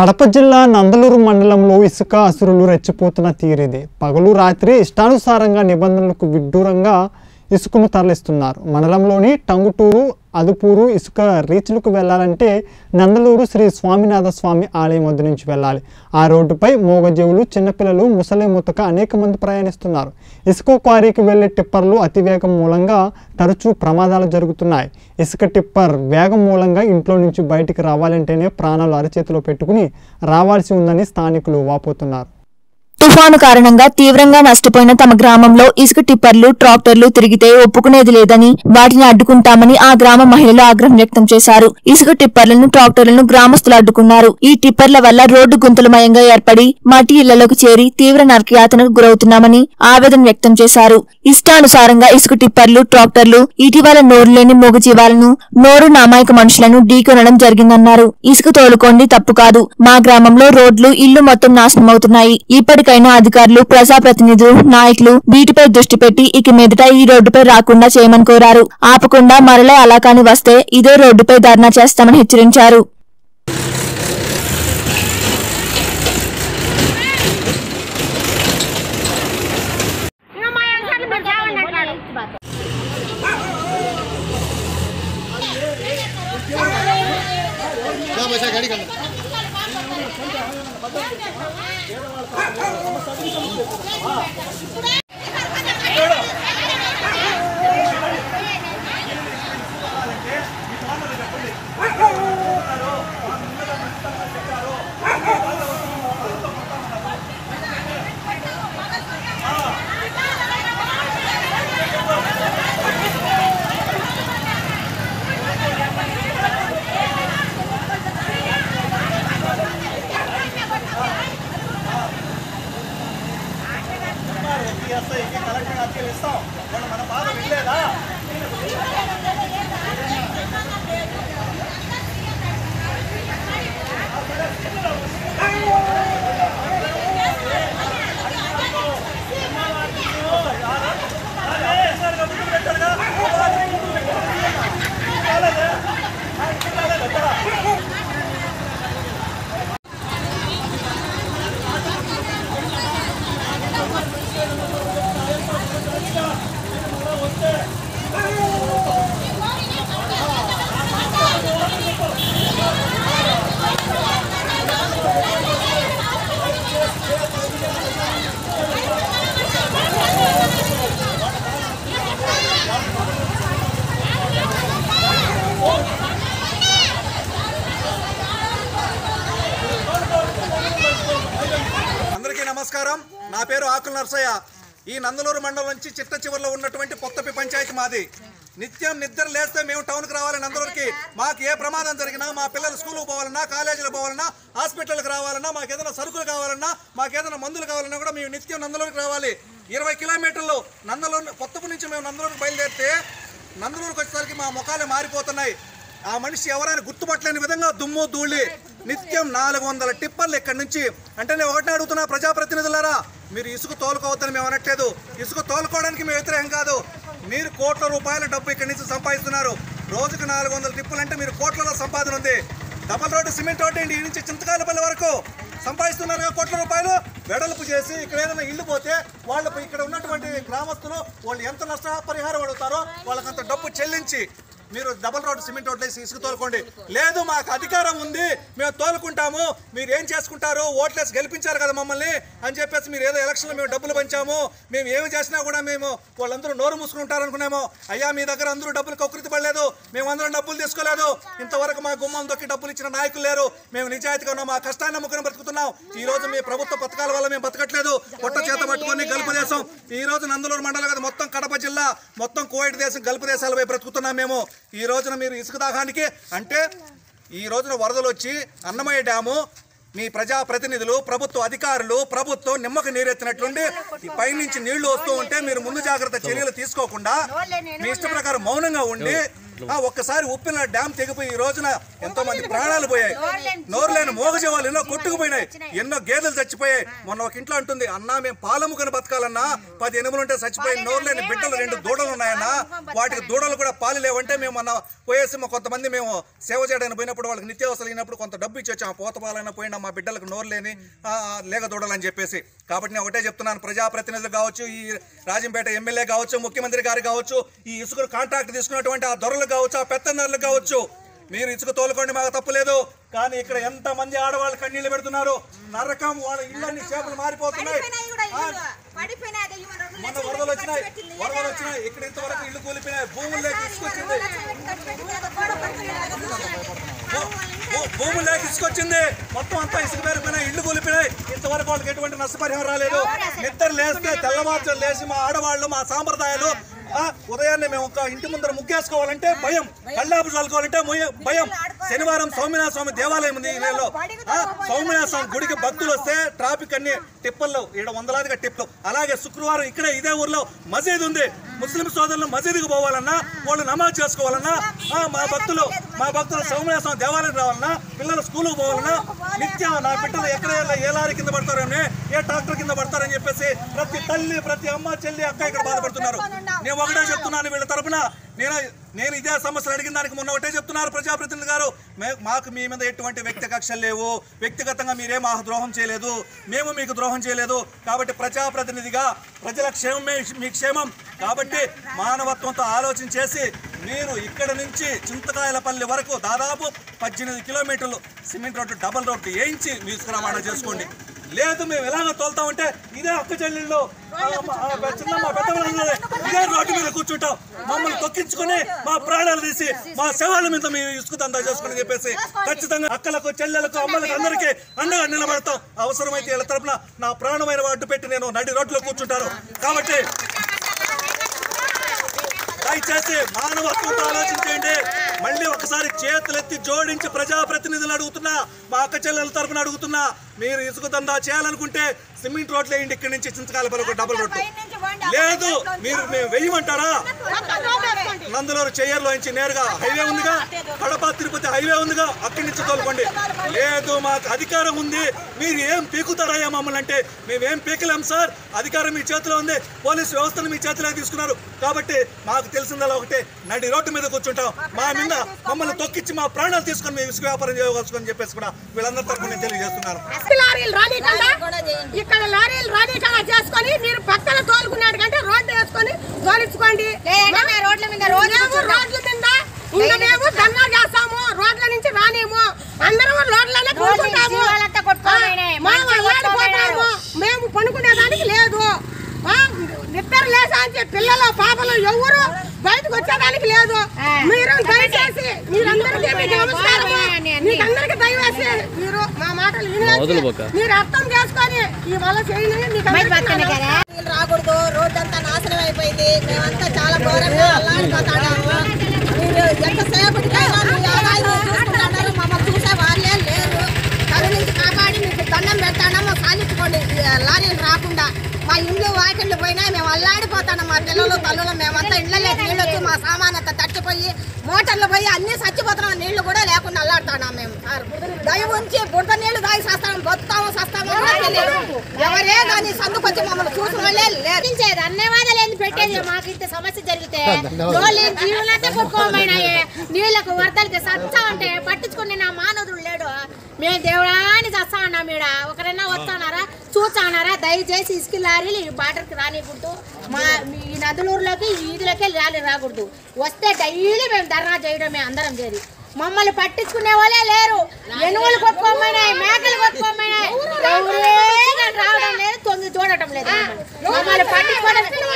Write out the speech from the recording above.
కడప జిల్లా నందలూరు మండలంలో ఇసుక అసురులు రెచ్చిపోతున్న తీరిది పగలు రాత్రి ఇష్టానుసారంగా నిబంధనలకు విడ్డూరంగా ఇసుకను తరలిస్తున్నారు మండలంలోని టంగుటూరు అదుపూరు ఇసుక రీచ్లకు వెళ్లాలంటే నందలూరు శ్రీ స్వామినాథ స్వామి ఆలయం వద్ద నుంచి వెళ్ళాలి ఆ రోడ్డుపై మూగజీవులు చిన్నపిల్లలు ముసలి ముతక అనేక మంది ప్రయాణిస్తున్నారు ఇసుక క్వారీకి వెళ్లే టిప్పర్లు అతివేగం మూలంగా తరచూ ప్రమాదాలు జరుగుతున్నాయి ఇసుక టిప్పర్ వేగం మూలంగా ఇంట్లో నుంచి బయటికి రావాలంటేనే ప్రాణాలు అరచేతిలో పెట్టుకుని రావాల్సి ఉందని స్థానికులు వాపోతున్నారు తుఫాను కారణంగా తీవ్రంగా నష్టపోయిన తమ గ్రామంలో ఇసుక టిప్పర్లు ట్రాక్టర్లు తిరిగితే ఒప్పుకునేది లేదని వాటిని అడ్డుకుంటామని ఆ గ్రామ మహిళలు ఆగ్రహం వ్యక్తం చేశారు ఇసుక టిప్పర్లను ట్రాక్టర్లను గ్రామస్తులు అడ్డుకున్నారు ఈ టిప్పర్ల వల్ల రోడ్డు గుంతలమయంగా ఏర్పడి మట్టి ఇళ్లలోకి చేరి తీవ్ర నరకయాతనకు గురవుతున్నామని ఆవేదన వ్యక్తం చేశారు ఇష్టానుసారంగా ఇసుక టిప్పర్లు ట్రాక్టర్లు ఇటీవల నోరు లేని మూగజీవాలను నోరు నామాయక మనుషులను ఢీకొనడం జరిగిందన్నారు ఇసుక తోలుకోండి తప్పు కాదు మా గ్రామంలో రోడ్లు ఇల్లు మొత్తం నాశనమవుతున్నాయి ఇప్పటికైనా అధికారులు ప్రజాప్రతినిధులు నాయకులు వీటిపై దృష్టి పెట్టి ఇక మీదట ఈ రోడ్డుపై రాకుండా చేయమని కోరారు ఆపకుండా మరలా అలా కాని వస్తే ఇదే రోడ్డుపై ధర్నా చేస్తామని హెచ్చరించారు ఇంకా మా యంత్రాలు మీరు చావండి అంటున్నాడు. అందరికీ నమస్కారం నా పేరు ఆకుల నర్సయ్య ఈ నందలూరు మండలం నుంచి చిట్ట చివరిలో ఉన్నటువంటి పొత్తపి పంచాయతీ మాది నిత్యం నిద్ర లేస్తే మేము టౌన్కి రావాలి నందలూరుకి మాకు ఏ ప్రమాదం జరిగినా మా పిల్లలు స్కూల్కి పోవాలన్నా కాలేజీలకు పోవాలన్నా హాస్పిటల్కి రావాలన్నా మాకు ఏదైనా సరుకులు కావాలన్నా మాకు ఏదైనా మందులు కావాలన్నా కూడా మేము నిత్యం నందలూరుకి రావాలి ఇరవై కిలోమీటర్లు నందలూరు పొత్తపు నుంచి మేము నందలూరుకి బయలుదేరితే నందలూరుకి వచ్చేసరికి మా ముఖాలు మారిపోతున్నాయి ఆ మనిషి ఎవరైనా గుర్తుపట్టలేని విధంగా దుమ్ము ధూళి నిత్యం నాలుగు వందల టిప్పర్లు ఇక్కడి నుంచి అంటే నేను ఒకటే అడుగుతున్నా ప్రజాప్రతినిధులారా మీరు ఇసుక తోలుకోవద్దని మేము అనట్లేదు ఇసుక తోలుకోవడానికి మేము వ్యతిరేకం కాదు మీరు కోట్ల రూపాయల డబ్బు ఇక్కడి నుంచి సంపాదిస్తున్నారు రోజుకు నాలుగు వందల టిప్పులు అంటే మీరు కోట్లలో సంపాదన ఉంది డబల్ రోడ్డు సిమెంట్ రోడ్డు అండి ఈ నుంచి చింతకాయలపల్లి వరకు సంపాదిస్తున్నారు కదా కోట్ల రూపాయలు వెడల్పు చేసి ఇక్కడ ఏదైనా ఇల్లు పోతే వాళ్ళు ఇక్కడ ఉన్నటువంటి గ్రామస్తులు వాళ్ళు ఎంత నష్టపరిహారం అడుగుతారో వాళ్ళకంత డబ్బు చెల్లించి మీరు డబల్ రోడ్ సిమెంట్ రోడ్లు వేసి ఇసుక తోలుకోండి లేదు మాకు అధికారం ఉంది మేము తోలుకుంటాము మీరు ఏం చేసుకుంటారు ఓట్లేసి గెలిపించారు కదా మమ్మల్ని అని చెప్పేసి మీరు ఏదో ఎలక్షన్లో మేము డబ్బులు పంచాము మేము ఏమి చేసినా కూడా మేము వాళ్ళందరూ నోరు మూసుకుంటారు అనుకున్నాము అయ్యా మీ దగ్గర అందరూ డబ్బులు కకృతి పడలేదు మేము అందరం డబ్బులు తీసుకోలేదు ఇంతవరకు మా గుమ్మం దొక్కి డబ్బులు ఇచ్చిన నాయకులు లేరు మేము నిజాయితీగా ఉన్నాం మా కష్టాన్ని నమ్ముకుని బ్రతుకుతున్నాం ఈ రోజు మీ ప్రభుత్వ పథకాల వల్ల మేము బతకట్లేదు పొట్ట చేత పట్టుకొని గల్పు దేశం ఈ రోజు నందలూరు మండలం కదా మొత్తం కడప జిల్లా మొత్తం కోవిడ్ దేశం గల్పు దేశాలపై బ్రతుకుతున్నాం మేము ఈ రోజున మీరు ఇసుక దాహానికి అంటే ఈ రోజున వరదలు వచ్చి అన్నమయ్య డ్యాము మీ ప్రజా ప్రతినిధులు ప్రభుత్వ అధికారులు ప్రభుత్వం నిమ్మక నీరెత్తినట్లుండి ఈ పైనుంచి నీళ్లు వస్తూ ఉంటే మీరు ముందు జాగ్రత్త చర్యలు తీసుకోకుండా మీ ఇష్ట ప్రకారం మౌనంగా ఉండి ఆ ఒక్కసారి ఉప్పిన డ్యామ్ తెగిపోయి ఈ రోజున ఎంతో మంది ప్రాణాలు పోయాయి నోరు లేని మోగజీవాలు ఎన్నో కొట్టుకుపోయినాయి ఎన్నో గేదెలు చచ్చిపోయాయి మొన్న ఒక ఇంట్లో అంటుంది అన్నా మేము పాలముకొని బతకాలన్నా పది ఎనుములు ఉంటే చచ్చిపోయి నోరు లేని బిడ్డలు రెండు దూడలు ఉన్నాయన్నా వాటికి దూడలు కూడా పాలు లేవంటే మేము మొన్న పోయేసి మా కొంతమంది మేము సేవ చేయడానికి పోయినప్పుడు వాళ్ళకి నిత్యావసరాలు అయినప్పుడు కొంత డబ్బు ఇచ్చి వచ్చాము పోత పాలైనా పోయినా మా బిడ్డలకు నోరు లేని ఆ, ఆ, లేక దూడలు అని చెప్పేసి కాబట్టి నేను ఒకటే చెప్తున్నాను ప్రజాప్రతినిధులు కావచ్చు ఈ రాజంపేట ఎమ్మెల్యే కావచ్చు ముఖ్యమంత్రి గారు కావచ్చు ఈ ఇసుక కాంట్రాక్ట్ తీసుకున్నటువంటి ఆ దొరలు కావచ్చు ఆ పెత్తన్నర్లు కావచ్చు మీరు ఇసుక తోలుకోండి మాకు తప్పు లేదు కానీ ఇక్కడ ఎంత మంది ఆడవాళ్ళు కన్నీళ్లు పెడుతున్నారు నరకం వాళ్ళ ఇళ్ళన్ని చేపలు మారిపోతున్నాయి ఆ, మొన్న వరదలు వచ్చినాయి వరదలు వచ్చినాయి ఇక్కడ ఇంతవరకు ఇల్లు కూలిపోయినాయి భూముల్లోకి తీసుకొచ్చింది భూ- భూముల్లోకి తీసుకొచ్చింది మొత్తం అంతా ఇసుక పేరుపోయినాయి ఇల్లు కూలిపోయినాయి ఇంతవరకు వాళ్ళకి ఎటువంటి నష్టపరిహారం రాలేదు నిద్ర లేస్తే తెల్లవారుజాము లేచి మా ఆడవాళ్ళు మా సాంప్రదాయాలు ఆ, ఉదయాన్నే మేము ఒక ఇంటి ముందర ముగ్గేసుకోవాలంటే భయం కళ్ళాపు చల్లుకోవాలంటే మొయ్య- భయం శనివారం సౌమ్యనాథ స్వామి దేవాలయం ఉంది ఈ నెలలో ఆ, సౌమ్యనాథ స్వామి గుడికి భక్తులు వస్తే ట్రాఫిక్ అన్ని టిప్పల్లో ఇక్కడ వందలాదిగా టిప్లు అలాగే శుక్రవారం ఇక్కడే ఇదే ఊర్లో మసీద్ ఉంది ముస్లిం సోదరులు మసీదుకు పోవాలన్నా వాళ్ళు నమాజ్ చేసుకోవాలన్నా ఆ, మా భక్తులు మా భక్తులు సౌమ్యనాథ స్వామి దేవాలయం రావాలన్నా పిల్లలు స్కూల్కి పోవాలన్నా నిత్యం నా బిడ్డలు ఎక్కడ ఎలా ఏ లారీ కింద పడతారని ఏ ట్రాక్టర్ కింద పడతారని చెప్పేసి ప్రతి తల్లి ప్రతి అమ్మ చెల్లి అక్క ఇక్కడ బాధపడుతున్నారు నేను ఒకటే చెప్తున్నాను వీళ్ళ తరపున నేను నేను ఇదే సమస్యలు అడిగిన దానికి మొన్న ఒకటే చెప్తున్నారు ప్రజాప్రతినిధి గారు మే- మాకు మీ మీద ఎటువంటి వ్యక్తి కక్షలు లేవు వ్యక్తిగతంగా మీరేం మాకు ద్రోహం చేయలేదు మేము మీకు ద్రోహం చేయలేదు కాబట్టి ప్రజాప్రతినిధిగా ప్రజల క్షేమమే మీ క్షేమం కాబట్టి మానవత్వంతో ఆలోచన చేసి మీరు ఇక్కడ నుంచి చింతకాయలపల్లి వరకు దాదాపు పద్దెనిమిది కిలోమీటర్లు సిమెంట్ రోడ్డు డబల్ రోడ్డు వేయించి మీరు రవాణా చేసుకోండి లేదు మేము ఎలాగ తోలుతామంటే ఇదే అక్క చెల్లెళ్ళు ఆ, మా- ఆ, చిన్న మా పెద్దవాళ్ళందరూ ఇదే రోడ్డు మీద కూర్చుంటాం మమ్మల్ని తొక్కించుకొని మా ప్రాణాలు తీసి మా శవాల మీద మేము ఇసుక దందా చేసుకుని చెప్పేసి ఖచ్చితంగా అక్కలకు చెల్లెలకు అమ్మలకు అందరికీ అండగా నిలబడతాం అవసరమైతే వీళ్ళ తరపున నా ప్రాణమైన అడ్డు పెట్టి నేను నడి రోడ్లో కూర్చుంటాను కాబట్టి దయచేసి మానవత్వంతో ఆలోచించండి మళ్ళీ ఒకసారి చేతులెత్తి జోడించి ప్రజాప్రతినిధులు అడుగుతున్నా మా అక్క చెల్లెల తరపున అడుగుతున్నా మీరు ఇసుక దందా చేయాలనుకుంటే సిమెంట్ రోడ్లు వేయండి ఇక్కడి నుంచి చింతకాయల ఒక డబుల్ రోడ్డు లేదు మీరు మేము వెయ్యమంటారా నందులూరు చెయ్యర్లో నుంచి నేరుగా హైవే ఉందిగా కడప తిరుపతి హైవే ఉందిగా అక్కడి నుంచి తోలుకోండి లేదు మాకు అధికారం ఉంది మీరు ఏం పీకుతారయ్యా మమ్మల్ని అంటే మేమేం పీకలేం సార్ అధికారం మీ చేతిలో ఉంది పోలీస్ వ్యవస్థను మీ చేతిలో తీసుకున్నారు కాబట్టి మాకు తెలిసిందలా ఒకటే నడి రోడ్డు మీద కూర్చుంటాం మా మీద మమ్మల్ని తొక్కిచ్చి మా ప్రాణాలు తీసుకొని మేము ఇసుక వ్యాపారం చేయవచ్చు అని చెప్పేసి కూడా వీళ్ళందరి తరఫున నేను తెలియజేస్తున్నాను ఇసుక లారీలు రానికుండా ఇక్కడ లారీలు రానికుండా చేసుకొని మీరు పక్కన తోలుకున్నాడు కంటే రోడ్డు వేసుకొని తోలించుకోండి రోడ్ల మీద రోజు మేము రోడ్ల మీద ఇంకా మేము దందా చేస్తాము రోడ్ల నుంచి రానేము అందరం రోడ్లనే కూర్చుంటాము జీవాలంతా కొట్టుకోపోయినాయి. మేము మనుషులు అల్లాడిపోతాము మేము పనుకునేదానికి లేదు ఆ, నిద్ర లేసాంచి పిల్లలు పాపలు ఎవరు బయటకు వచ్చేదానికి లేదు మీరు దయచేసి మీరందరికీ మీకు నమస్కారము మీకందరికీ దయవేసి మీరు మా మాటలు వినేసి మీరు అర్థం చేసుకొని ఈ వల్ల చేయని మీకు అందరికీ నా నమస్కారం. నీళ్ళు రాకూడదు రోడ్డు అంతా నాశనం అయిపోయింది మేమంతా చాలా ఘోరంగా అల్లాడిపోతాడాము మీరు ఎంతసేపటికైనా మీ ఆదాయం చూసుకుంటున్నారు మమ్మల్ని చూసే వాళ్ళే లేరు కరుణించి కాపాడి మీకు దండం పెడతాడమో సాధించుకోండి ఈ లారీలు రాకుండా మా ఇండ్లు వాకిళ్ళు పోయినా మేము అల్లాడిపోతాను మా పిల్లలు తల్లులు మేమంతా ఇళ్ళలో నీళ్ళు వచ్చి మా సామాన్ అంతా తడిచిపోయి మోటార్లు పోయి అన్ని చచ్చిపోతున్నాం నీళ్లు కూడా లేకుండా అల్లాడుతున్నాం మేము సార్ దయ ఉంచి బుడ్డ నీళ్లు దాగి చేస్తాం బతుతామో సస్తామో కూడా తెలియదు ఎవరే కానీ సందుకొచ్చి మమ్మల్ని చూసిన వాళ్ళే లేరు ధన్యవాదాలు ఎందుకు పెట్టేది మాకు ఇంత సమస్య జరిగితే రోజు జీవులంతా కొట్టుకోమైనాయి నీళ్ళకు వరదలకి సచ్చా అంటే పట్టించుకుని నా మానవుడు లేడు మేము దేవుడాని చేస్తా ఉన్నాం ఈడ ఒకరైనా వస్తానారా చూస్తానారా దయచేసి ఇసుక లారీలు ఈ బాటర్కి రానికుంటూ మా ఈ నదులూరులోకి ఈ వీధిలోకి రాలి రాకూడదు వస్తే డైలీ మేము ధర్నా చేయడమే అందరం చేరి మమ్మల్ని పట్టించుకునే వాళ్ళే లేరు ఎనువులు కొట్టుకోమైనాయి మేకలు కొట్టుకోమైనాయి ఎవరే కానీ రావడం లేదు తొంగి చూడటం లేదు మమ్మల్ని. మమ్మల్ని పట్టించుకోవడం